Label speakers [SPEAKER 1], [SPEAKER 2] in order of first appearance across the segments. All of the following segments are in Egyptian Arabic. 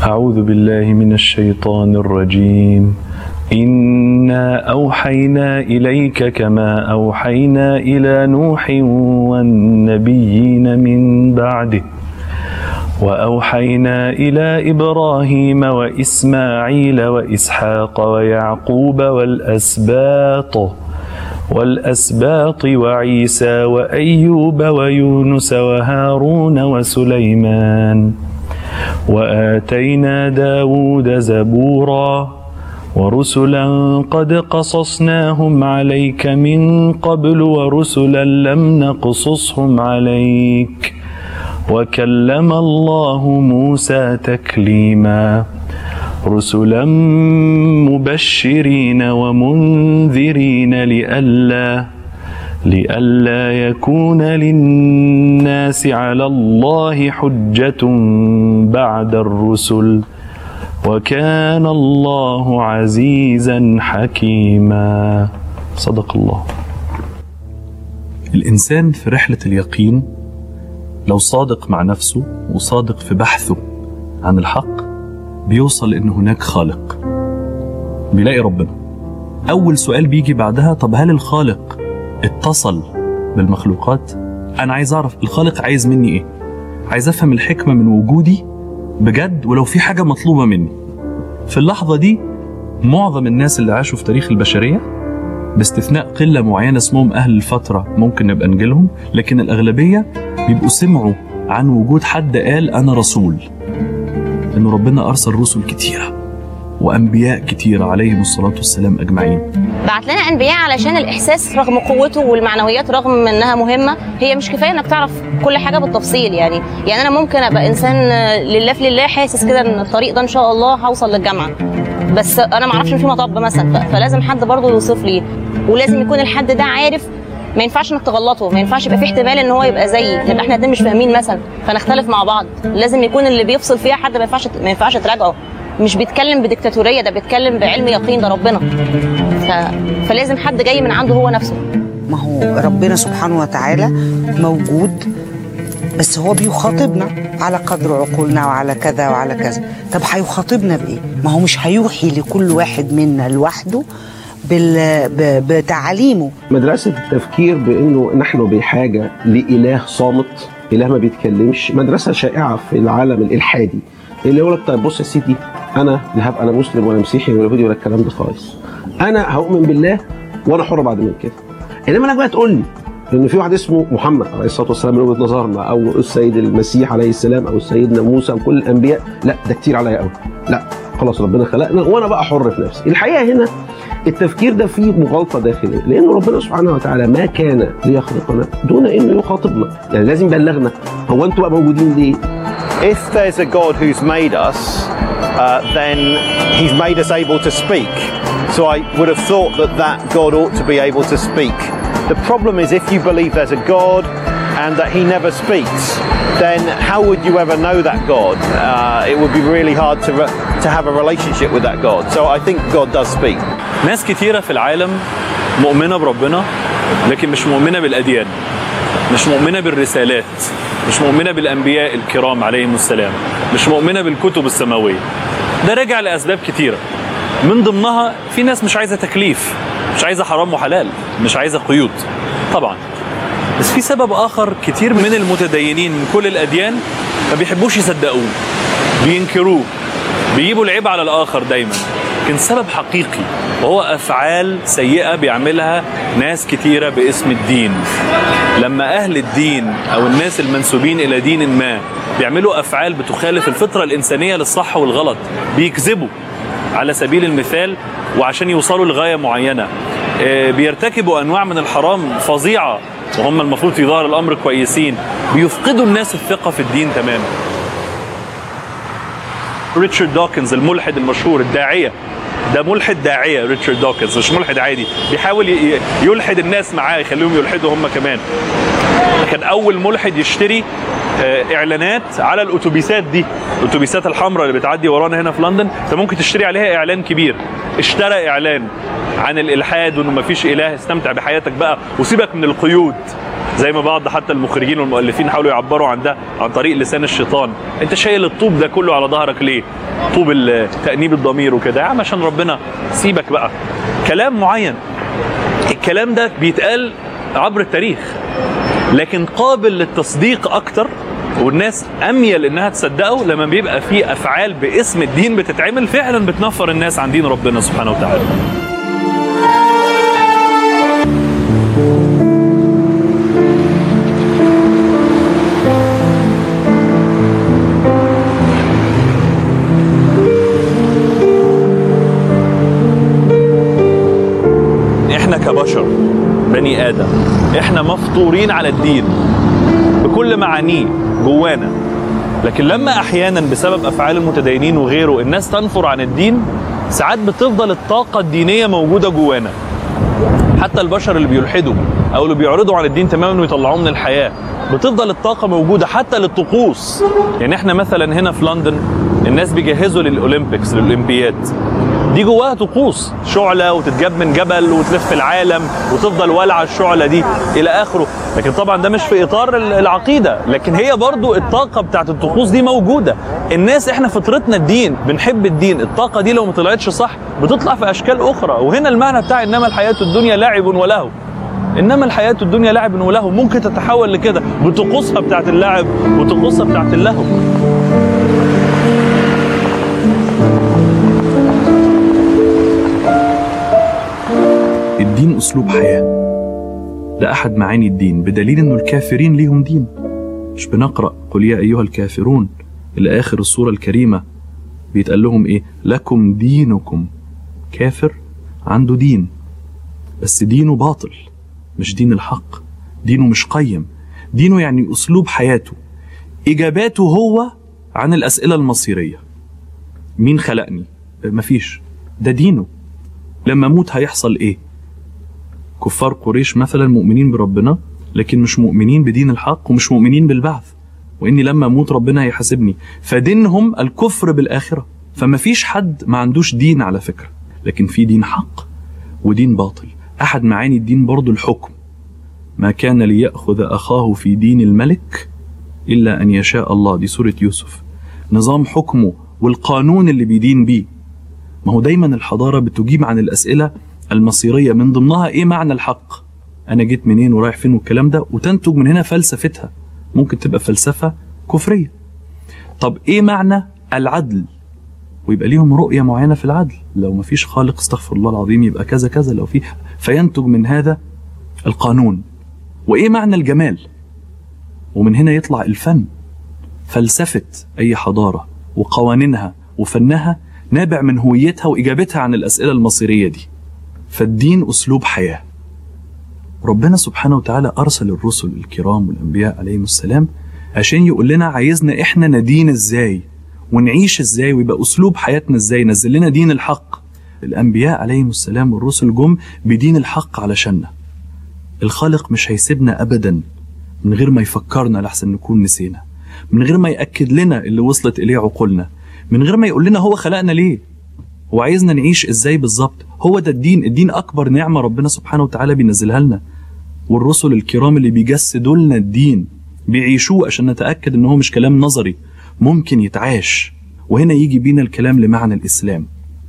[SPEAKER 1] أعوذ بالله من الشيطان الرجيم إنا أوحينا إليك كما أوحينا إلى نوح والنبيين من بعده وأوحينا إلى إبراهيم وإسماعيل وإسحاق ويعقوب والأسباط والأسباط وعيسى وأيوب ويونس وهارون وسليمان وآتينا داود زبورا ورسلا قد قصصناهم عليك من قبل ورسلا لم نقصصهم عليك وكلم الله موسى تكليما رسلا مبشرين ومنذرين لئلا لئلا يكون للناس على الله حجة بعد الرسل وكان الله عزيزا حكيما صدق الله الإنسان في رحلة اليقين لو صادق مع نفسه وصادق في بحثه عن الحق بيوصل إن هناك خالق بيلاقي ربنا أول سؤال بيجي بعدها طب هل الخالق اتصل بالمخلوقات أنا عايز أعرف الخالق عايز مني إيه عايز أفهم الحكمة من وجودي بجد ولو في حاجة مطلوبة مني في اللحظة دي معظم الناس اللي عاشوا في تاريخ البشرية باستثناء قلة معينة اسمهم أهل الفترة ممكن نبقى نجيلهم لكن الأغلبية بيبقوا سمعوا عن وجود حد قال أنا رسول إن ربنا أرسل رسل كتيرة وأنبياء كتيرة عليهم الصلاة والسلام أجمعين
[SPEAKER 2] بعت لنا انبياء علشان الاحساس رغم قوته والمعنويات رغم انها مهمه هي مش كفايه انك تعرف كل حاجه بالتفصيل يعني يعني انا ممكن ابقى انسان لله في لله حاسس كده ان الطريق ده ان شاء الله هوصل للجامعه بس انا ما اعرفش ان في مطب مثلا ف- فلازم حد برضه يوصف لي ولازم يكون الحد ده عارف ما ينفعش انك تغلطه ما ينفعش يبقى في احتمال ان هو يبقى زيي نبقى احنا اتنين مش فاهمين مثلا فنختلف مع بعض لازم يكون اللي بيفصل فيها حد ما ينفعش ما ينفعش تراجعه مش بيتكلم بديكتاتوريه ده بيتكلم بعلم يقين ده ربنا ف... فلازم حد جاي من عنده هو نفسه
[SPEAKER 3] ما هو ربنا سبحانه وتعالى موجود بس هو بيخاطبنا على قدر عقولنا وعلى كذا وعلى كذا طب هيخاطبنا بايه ما هو مش هيوحي لكل واحد منا لوحده بال... ب... بتعاليمه
[SPEAKER 4] مدرسة التفكير بأنه نحن بحاجة لإله صامت إله ما بيتكلمش مدرسة شائعة في العالم الإلحادي اللي يقول لك طيب بص يا سيدي أنا لا هبقى أنا مسلم ولا مسيحي ولا يهودي ولا الكلام ده خالص أنا هؤمن بالله وأنا حر بعد من كده إنما إنك بقى تقول لي إن في واحد اسمه محمد عليه الصلاة والسلام من وجهة نظرنا أو السيد المسيح عليه السلام أو سيدنا موسى أو كل الأنبياء لا ده كتير عليا قوي لا خلاص ربنا خلقنا وأنا بقى حر في نفسي الحقيقة هنا التفكير ده فيه مغالطه داخليه لان ربنا سبحانه وتعالى ما كان ليخلقنا دون انه يخاطبنا يعني لازم يبلغنا هو انتوا بقى موجودين ليه؟
[SPEAKER 5] If there's a God who's made us, uh, then He's made us able to speak. So I would have thought that that God ought to be able to speak. The problem is if you believe there's a God and that He never speaks, then how would you ever know that God? Uh, it would be really hard to, re- to have a relationship with that God. So I think God does speak.
[SPEAKER 1] ناس كتيرة في العالم مؤمنة بربنا لكن مش مؤمنة بالأديان مش مؤمنة بالرسالات مش مؤمنة بالأنبياء الكرام عليهم السلام مش مؤمنة بالكتب السماوية ده راجع لأسباب كتيرة من ضمنها في ناس مش عايزة تكليف مش عايزة حرام وحلال مش عايزة قيود طبعا بس في سبب آخر كتير من المتدينين من كل الأديان ما بيحبوش يصدقوه بينكروه بيجيبوا العيب على الآخر دايما لكن سبب حقيقي وهو أفعال سيئة بيعملها ناس كتيرة باسم الدين لما أهل الدين أو الناس المنسوبين إلى دين ما بيعملوا أفعال بتخالف الفطرة الإنسانية للصح والغلط بيكذبوا على سبيل المثال وعشان يوصلوا لغاية معينة آه، بيرتكبوا أنواع من الحرام فظيعة وهم المفروض في ظاهر الأمر كويسين بيفقدوا الناس الثقة في الدين تماما ريتشارد دوكنز الملحد المشهور الداعية ده ملحد داعية ريتشارد دوكنز مش ملحد عادي بيحاول ي- يلحد الناس معاه يخليهم يلحدوا هم كمان كان أول ملحد يشتري آه، اعلانات على الاتوبيسات دي الاتوبيسات الحمراء اللي بتعدي ورانا هنا في لندن انت ممكن تشتري عليها اعلان كبير اشترى اعلان عن الالحاد وانه مفيش اله استمتع بحياتك بقى وسيبك من القيود زي ما بعض حتى المخرجين والمؤلفين حاولوا يعبروا عن ده عن طريق لسان الشيطان انت شايل الطوب ده كله على ظهرك ليه طوب ال- تأنيب الضمير وكده يا عم عشان ربنا سيبك بقى كلام معين الكلام ده بيتقال عبر التاريخ لكن قابل للتصديق اكتر والناس اميل انها تصدقه لما بيبقى في افعال باسم الدين بتتعمل فعلا بتنفر الناس عن دين ربنا سبحانه وتعالى احنا كبشر بني ادم احنا مفطورين على الدين بكل معانيه جوانا لكن لما احيانا بسبب افعال المتدينين وغيره الناس تنفر عن الدين ساعات بتفضل الطاقه الدينيه موجوده جوانا حتى البشر اللي بيلحدوا او اللي بيعرضوا عن الدين تماما ويطلعوه من الحياه بتفضل الطاقه موجوده حتى للطقوس يعني احنا مثلا هنا في لندن الناس بيجهزوا للاولمبيكس للاولمبياد دي جواها طقوس شعلة وتتجاب من جبل وتلف العالم وتفضل والعة الشعلة دي إلى آخره لكن طبعا ده مش في إطار ال- العقيدة لكن هي برضو الطاقة بتاعت الطقوس دي موجودة الناس إحنا فطرتنا الدين بنحب الدين الطاقة دي لو ما طلعتش صح بتطلع في أشكال أخرى وهنا المعنى بتاع إنما الحياة الدنيا لعب ولهو انما الحياه الدنيا لعب ولهو ممكن تتحول لكده بطقوسها بتاعت اللعب وطقوسها بتاعت اللهو
[SPEAKER 6] الدين أسلوب حياة ده أحد معاني الدين بدليل أنه الكافرين ليهم دين مش بنقرأ قل يا أيها الكافرون إلى آخر السورة الكريمة بيتقال لهم إيه لكم دينكم كافر عنده دين بس دينه باطل مش دين الحق دينه مش قيم دينه يعني أسلوب حياته إجاباته هو عن الأسئلة المصيرية مين خلقني مفيش ده دينه لما اموت هيحصل ايه كفار قريش مثلا مؤمنين بربنا لكن مش مؤمنين بدين الحق ومش مؤمنين بالبعث واني لما اموت ربنا هيحاسبني فدينهم الكفر بالاخره فما فيش حد ما عندوش دين على فكره لكن في دين حق ودين باطل احد معاني الدين برضو الحكم ما كان ليأخذ أخاه في دين الملك إلا أن يشاء الله دي سورة يوسف نظام حكمه والقانون اللي بيدين بيه ما هو دايما الحضارة بتجيب عن الأسئلة المصيرية من ضمنها إيه معنى الحق أنا جيت منين ورايح فين والكلام ده وتنتج من هنا فلسفتها ممكن تبقى فلسفة كفرية طب إيه معنى العدل ويبقى ليهم رؤية معينة في العدل لو ما فيش خالق استغفر الله العظيم يبقى كذا كذا لو في فينتج من هذا القانون وإيه معنى الجمال ومن هنا يطلع الفن فلسفة أي حضارة وقوانينها وفنها نابع من هويتها وإجابتها عن الأسئلة المصيرية دي فالدين أسلوب حياة ربنا سبحانه وتعالى أرسل الرسل الكرام والأنبياء عليهم السلام عشان يقول لنا عايزنا إحنا ندين إزاي ونعيش إزاي ويبقى أسلوب حياتنا إزاي نزل لنا دين الحق الأنبياء عليهم السلام والرسل جم بدين الحق علشاننا الخالق مش هيسيبنا أبدا من غير ما يفكرنا لحسن نكون نسينا من غير ما يأكد لنا اللي وصلت إليه عقولنا من غير ما يقول لنا هو خلقنا ليه هو عايزنا نعيش ازاي بالظبط هو ده الدين الدين اكبر نعمه ربنا سبحانه وتعالى بينزلها لنا والرسل الكرام اللي بيجسدوا لنا الدين بيعيشوه عشان نتاكد ان هو مش كلام نظري ممكن يتعاش وهنا يجي بينا الكلام لمعنى الاسلام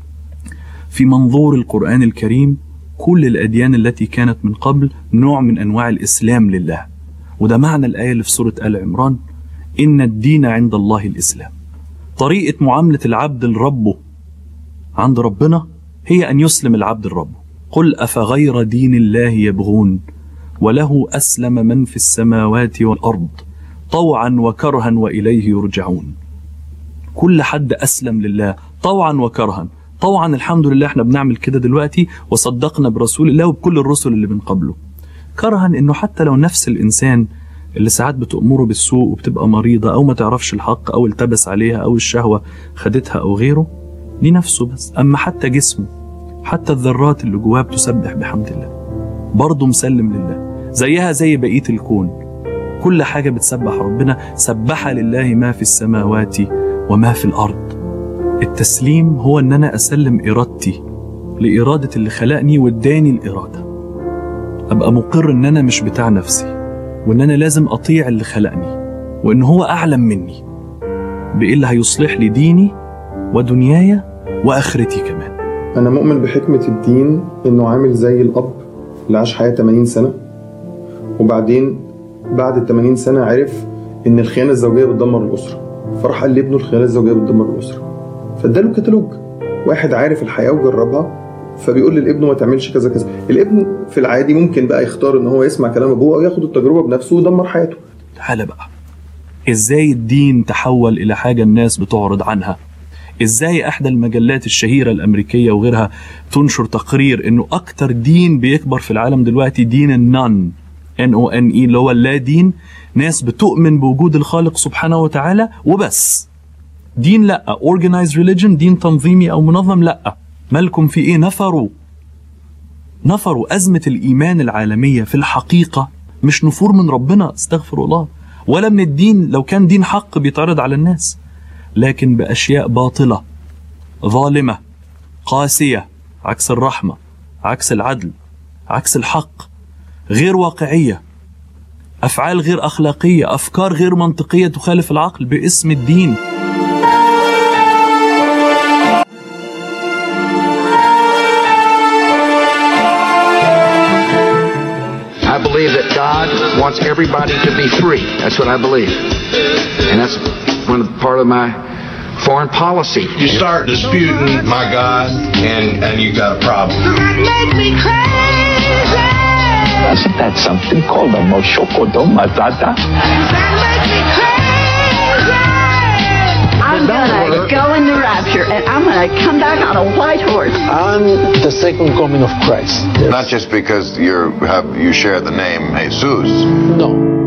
[SPEAKER 6] في منظور القران الكريم كل الاديان التي كانت من قبل نوع من انواع الاسلام لله وده معنى الايه اللي في سوره ال عمران ان الدين عند الله الاسلام طريقه معامله العبد لربه عند ربنا هي أن يسلم العبد لربه قل أفغير دين الله يبغون وله أسلم من في السماوات والأرض طوعا وكرها وإليه يرجعون كل حد أسلم لله طوعا وكرها طوعا الحمد لله احنا بنعمل كده دلوقتي وصدقنا برسول الله وبكل الرسل اللي من قبله كرها انه حتى لو نفس الانسان اللي ساعات بتأمره بالسوء وبتبقى مريضة أو ما تعرفش الحق أو التبس عليها أو الشهوة خدتها أو غيره دي نفسه بس أما حتى جسمه حتى الذرات اللي جواه بتسبح بحمد الله برضه مسلم لله زيها زي بقية الكون كل حاجة بتسبح ربنا سبح لله ما في السماوات وما في الأرض التسليم هو أن أنا أسلم إرادتي لإرادة اللي خلقني واداني الإرادة أبقى مقر أن أنا مش بتاع نفسي وإن أنا لازم أطيع اللي خلقني وإن هو أعلم مني بإيه اللي هيصلح لي ديني ودنياي وآخرتي كمان
[SPEAKER 7] أنا مؤمن بحكمة الدين إنه عامل زي الأب اللي عاش حياة 80 سنة وبعدين بعد ال 80 سنة عرف إن الخيانة الزوجية بتدمر الأسرة فراح قال لابنه الخيانة الزوجية بتدمر الأسرة فاداله كتالوج واحد عارف الحياة وجربها فبيقول للابن ما تعملش كذا كذا الابن في العادي ممكن بقى يختار ان هو يسمع كلام ابوه او ياخد التجربه بنفسه ويدمر حياته
[SPEAKER 6] تعالى بقى ازاي الدين تحول الى حاجه الناس بتعرض عنها ازاي احدى المجلات الشهيره الامريكيه وغيرها تنشر تقرير انه اكتر دين بيكبر في العالم دلوقتي دين النان ان او ان اي اللي هو اللا دين ناس بتؤمن بوجود الخالق سبحانه وتعالى وبس دين لا organized religion دين تنظيمي او منظم لا مالكم في ايه نفروا نفروا ازمه الايمان العالميه في الحقيقه مش نفور من ربنا استغفر الله ولا من الدين لو كان دين حق بيتعرض على الناس لكن باشياء باطله ظالمه قاسيه عكس الرحمه عكس العدل عكس الحق غير واقعيه افعال غير اخلاقيه افكار غير منطقيه تخالف العقل باسم الدين
[SPEAKER 8] I believe that God wants everybody to be free. That's what I believe. And that's one of, part of my foreign policy.
[SPEAKER 9] You start disputing my God, and, and you got a problem.
[SPEAKER 10] Isn't that something called a Moshokodo Mazada?
[SPEAKER 11] I'm gonna go in the rapture and I'm gonna come back on a white horse.
[SPEAKER 12] I'm the second coming of Christ.
[SPEAKER 9] Not just because you have you share the name Jesus.
[SPEAKER 12] No.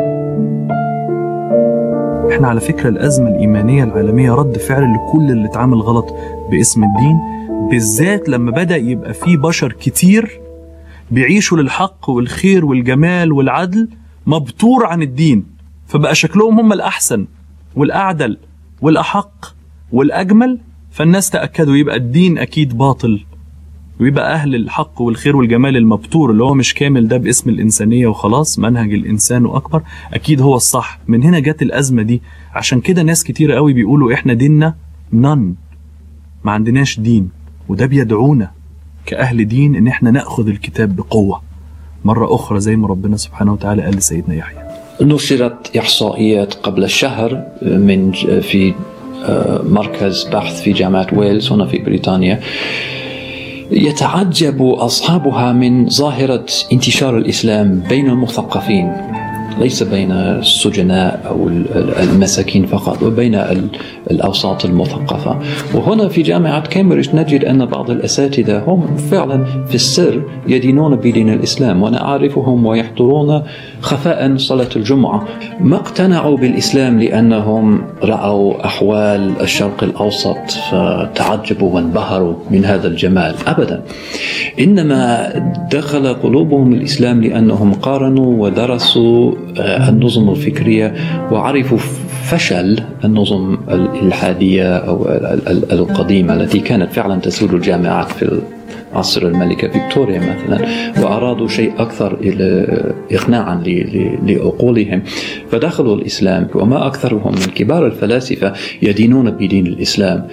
[SPEAKER 6] احنا على فكرة الأزمة الإيمانية العالمية رد فعل لكل اللي اتعامل غلط باسم الدين بالذات لما بدأ يبقى فيه بشر كتير بيعيشوا للحق والخير والجمال والعدل مبتور عن الدين فبقى شكلهم هم الأحسن والأعدل والأحق والأجمل فالناس تأكدوا يبقى الدين أكيد باطل ويبقى أهل الحق والخير والجمال المبتور اللي هو مش كامل ده باسم الإنسانية وخلاص منهج الإنسان أكبر أكيد هو الصح من هنا جت الأزمة دي عشان كده ناس كتير قوي بيقولوا إحنا ديننا نن ما عندناش دين وده بيدعونا كأهل دين إن إحنا نأخذ الكتاب بقوة مرة أخرى زي ما ربنا سبحانه وتعالى قال لسيدنا يحيى
[SPEAKER 13] نشرت إحصائيات قبل شهر من في مركز بحث في جامعة ويلز هنا في بريطانيا يتعجب أصحابها من ظاهرة انتشار الإسلام بين المثقفين ليس بين السجناء أو المساكين فقط وبين الأوساط المثقفة وهنا في جامعة كامبريدج نجد أن بعض الأساتذة هم فعلا في السر يدينون بدين الإسلام وأنا أعرفهم ويحضرون خفاء صلاة الجمعة ما اقتنعوا بالإسلام لأنهم رأوا أحوال الشرق الأوسط فتعجبوا وانبهروا من هذا الجمال أبدا إنما دخل قلوبهم الإسلام لأنهم قارنوا ودرسوا النظم الفكرية وعرفوا فشل النظم الإلحادية أو القديمة التي كانت فعلا تسود الجامعات في عصر الملكة فيكتوريا مثلا وأرادوا شيء أكثر إقناعا لعقولهم فدخلوا الإسلام وما أكثرهم من كبار الفلاسفة يدينون بدين الإسلام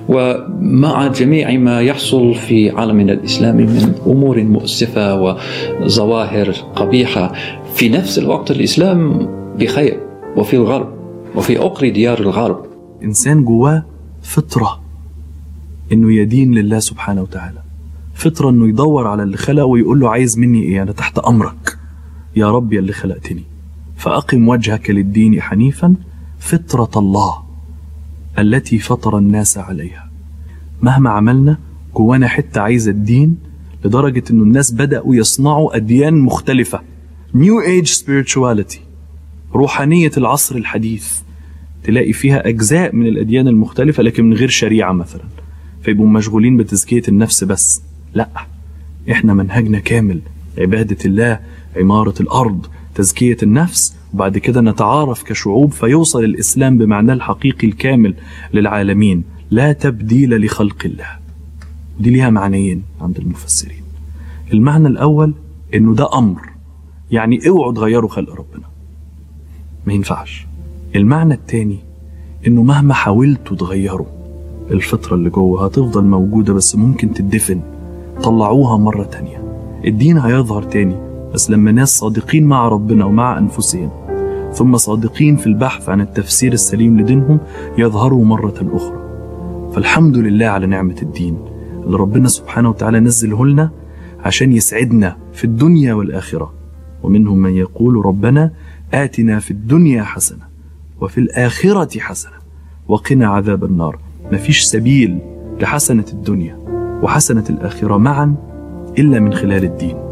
[SPEAKER 13] ومع جميع ما يحصل في عالمنا الإسلامي من أمور مؤسفة وظواهر قبيحة في نفس الوقت الإسلام بخير وفي الغرب وفي عقر ديار الغرب
[SPEAKER 6] إنسان جواه فطرة إنه يدين لله سبحانه وتعالى فطرة إنه يدور على اللي خلقه ويقول له عايز مني إيه أنا تحت أمرك يا رب يا اللي خلقتني فأقم وجهك للدين حنيفا فطرة الله التي فطر الناس عليها مهما عملنا جوانا حتة عايزة الدين لدرجة إنه الناس بدأوا يصنعوا أديان مختلفة New Age Spirituality روحانية العصر الحديث تلاقي فيها أجزاء من الأديان المختلفة لكن من غير شريعة مثلا فيبقوا مشغولين بتزكية النفس بس لا احنا منهجنا كامل عبادة الله عمارة الأرض تزكية النفس وبعد كده نتعارف كشعوب فيوصل الإسلام بمعناه الحقيقي الكامل للعالمين لا تبديل لخلق الله دي ليها معنيين عند المفسرين المعنى الأول إنه ده أمر يعني اوعوا تغيروا خلق ربنا ما ينفعش المعنى التاني انه مهما حاولتوا تغيروا الفطرة اللي جوه هتفضل موجودة بس ممكن تدفن طلعوها مرة تانية الدين هيظهر تاني بس لما ناس صادقين مع ربنا ومع أنفسهم ثم صادقين في البحث عن التفسير السليم لدينهم يظهروا مرة أخرى فالحمد لله على نعمة الدين اللي ربنا سبحانه وتعالى نزله لنا عشان يسعدنا في الدنيا والآخرة ومنهم من يقول ربنا آتنا في الدنيا حسنة وفي الآخرة حسنة وقنا عذاب النار مفيش سبيل لحسنة الدنيا وحسنة الآخرة معا إلا من خلال الدين